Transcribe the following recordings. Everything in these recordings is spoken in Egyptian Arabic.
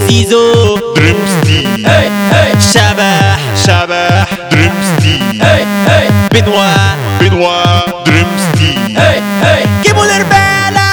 زيزو دريمستي شبح شبح دريمستي بنوا بنوا دريمستي جيبوا الربالة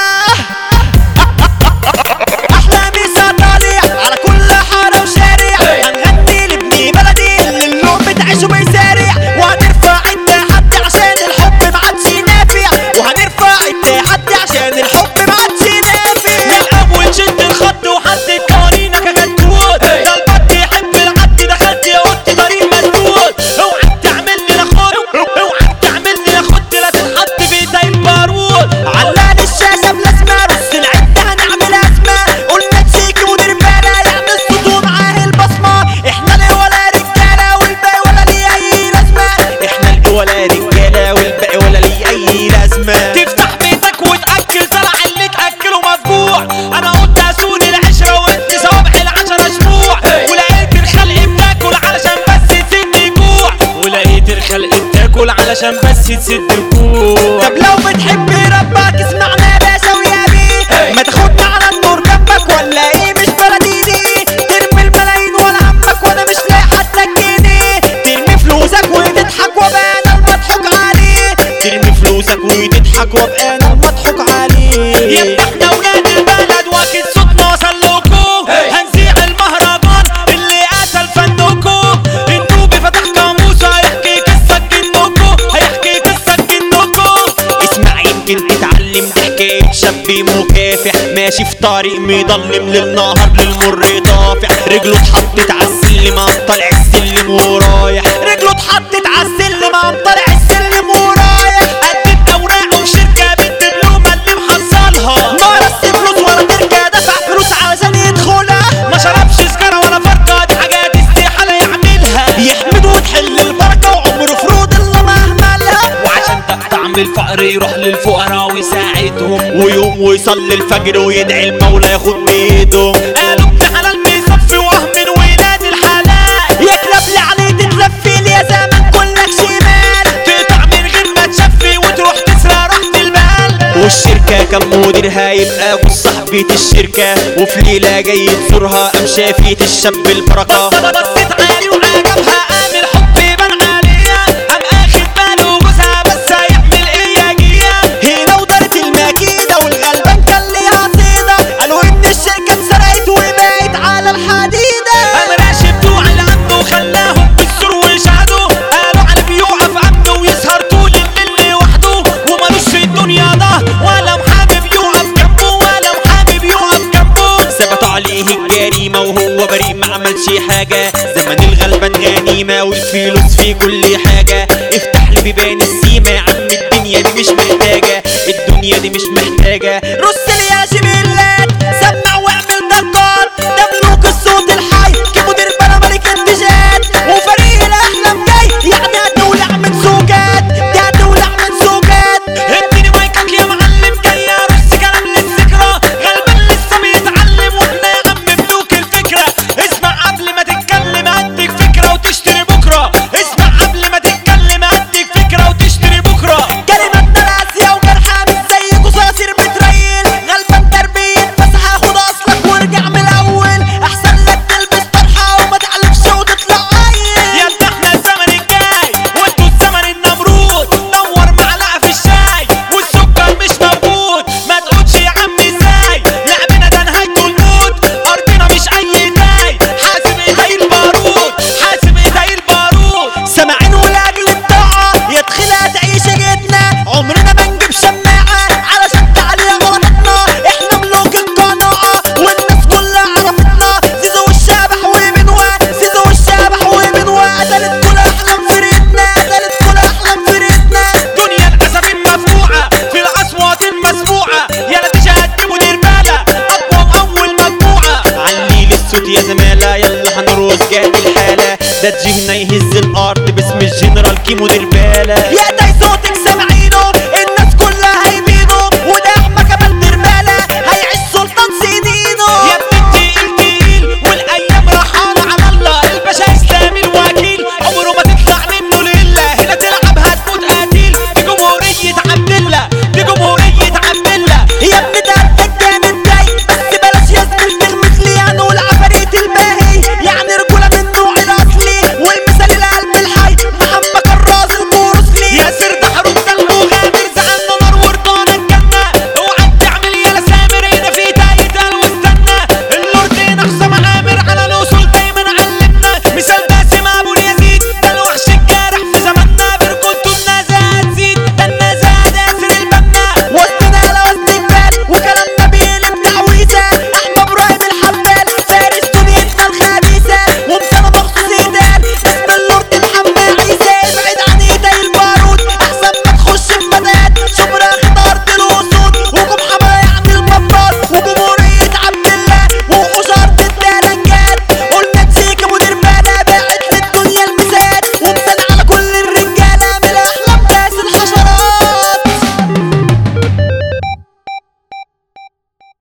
أحلى مسا طالع على كل حارة وشارع هنغني لابني بلدي اللي اليوم بتعيشه بيسارع وهنرفع التحدي عشان الحب ما عادش نافع وهنرفع التحدي عشان الحب ما عادش نافع من أول شد الخط وحد قوانينك كتكوت ده البط يحب العد دخلت يا قلت طريق مسدود اوعى تعمل لي نخوت اوعى تعمل لي نخوت لا تتحط في زي البارود علان الشاشة بلازمة رص العدة هنعمل أزمة قلنا تشيك مدير بالا يعمل صوت ومعاه البصمة احنا اللي ولا رجالة والباقي ولا ليه أي لازمة احنا اللي ولا رجالة والباقي ولا ليه أي لازمة تفتح بيتك وتأكل زرع اللي تأكله مفجوع أنا قلت أسود العشرة وأنت صوابع العشرة شموع ولقيت الخلق بتاكل علشان بس تسد جوع ولقيت الخلق بتاكل علشان بس تسد جوع طب لو بتحب ربك اسمعنا يا باشا ويا بيه ما تاخدنا على النور جنبك ولا ايه مش بلدي دي ترمي الملايين ولا همك وانا مش لاقي حتى الجنيه ترمي فلوسك وتضحك وابقى انا المضحوك عليه ترمي فلوسك وتضحك وابقى انا المضحوك عليه يا احنا ولاد البلد واكيد صوتنا وصل لكم هنذيع المهرجان اللي قتل فنكم النوبي فتح قاموسه هيحكي قصه جنكم هيحكي قصه جنكم اسمع يمكن تتعلم دي حكايه شاب مكافح ماشي في طريق مضلم للنهار للمر طافع رجله اتحطت على السلم قام طالع السلم ورايح رجله اتحطت على السلم قام طالع السلم ورايح قدت اوراقه وشركه بنت بلومه اللي محصلها ما رص فلوس ولا تركه دفع فلوس علشان يدخلها ما شربش سجاره ولا فرقه دي حاجات استحاله يعملها يحمد وتحل البركه وعمره فروض الله ما اهملها وعشان تقطع من الفقر يروح للفقراء ويساعدهم ويقوم ويصلي الفجر ويدعي المولى ياخد بايدهم قالوا ابن حلال بيصفي وهم من ولاد الحلال يا كلاب اللي عليه تتلفي يا زمن كلك شمال تقطع من غير ما تشفي وتروح تسرق راحة البال والشركة كان مديرها يبقى جوز صاحبة الشركة وفي ليلة جاي تزورها قام شافت الشاب البركة بصيت عالي وعجبها قام الحب بان عليها قام اخد باله جوزها بس هيعمل ايه يا جيها هنا ودارت المكيدة والغلبان كان ليها صيدة قالوا ان الشركة اتسرقت وبقت على الحديدة قام راشد بتوع الامن وخلاهم بالسور ويشهدوا قالوا على بيقف امن ويسهر طول الليل لوحده ومالوش في الدنيا ده ولا محامي بيقف جنبه ولا محامي بيقف جنبه ثبتوا عليه الجريمة وهو بريء ما عملش حاجة زمن الغلبان غنيمة والفلوس في كل حاجة افتح لي بيبان السيما يا عم الدنيا دي مش محتاجة الدنيا دي مش محتاجة رص لي يا شبيلات سمع واعمل ضجات ده ملوك الصوت الحي كمدير بلا ملك انتجاد وفريق الاحلام جاي يعني هتولع من سوقات دي هتولع من سوقات اديني مايكك يا معلم جاي ارص كلام للذكرى غلبان لسه بيتعلم واحنا يا عم ملوك الفكرة اسمع قبل ما تتكلم اديك فكرة وتشتري بكرة اسمع قبل ما تتكلم اديك فكرة وتشتري بكرة كلمة راسية وجرحها مش زي قصاصير بتريل غلبان تربية بس هاخد اصلك وارجع من الاول احسن لك تلبس طرحة وما تعلفش وتطلع عيل يا ده احنا الزمن الجاي وانتوا الزمن النمرود دور معلقة في الشاي والسكر مش موجود ما تقولش يا عم ازاي لعبنا ده نهايته الموت ارضنا مش اي داي حاسب ايدي البارود حاسب ايدي البارود سامعين ولاجل الطاعة يا تخيلها تعيش جدنا عمرنا ما نجيب شماعة علشان تعليها غلطتنا احنا ملوك القناعة والناس كلها عرفتنا زيزو والشبح وبنوا زيزو والشبح وبنوا قتلت كل احلام فرقتنا قتلت كل احلام فرقتنا دنيا الاسفين مفقوعة في الاصوات المسموعة يلا تشهد مدير بالا اقوى اول مجموعة علي للصوت يا زمالة يلا هنرقص جات الحالة ده تجينا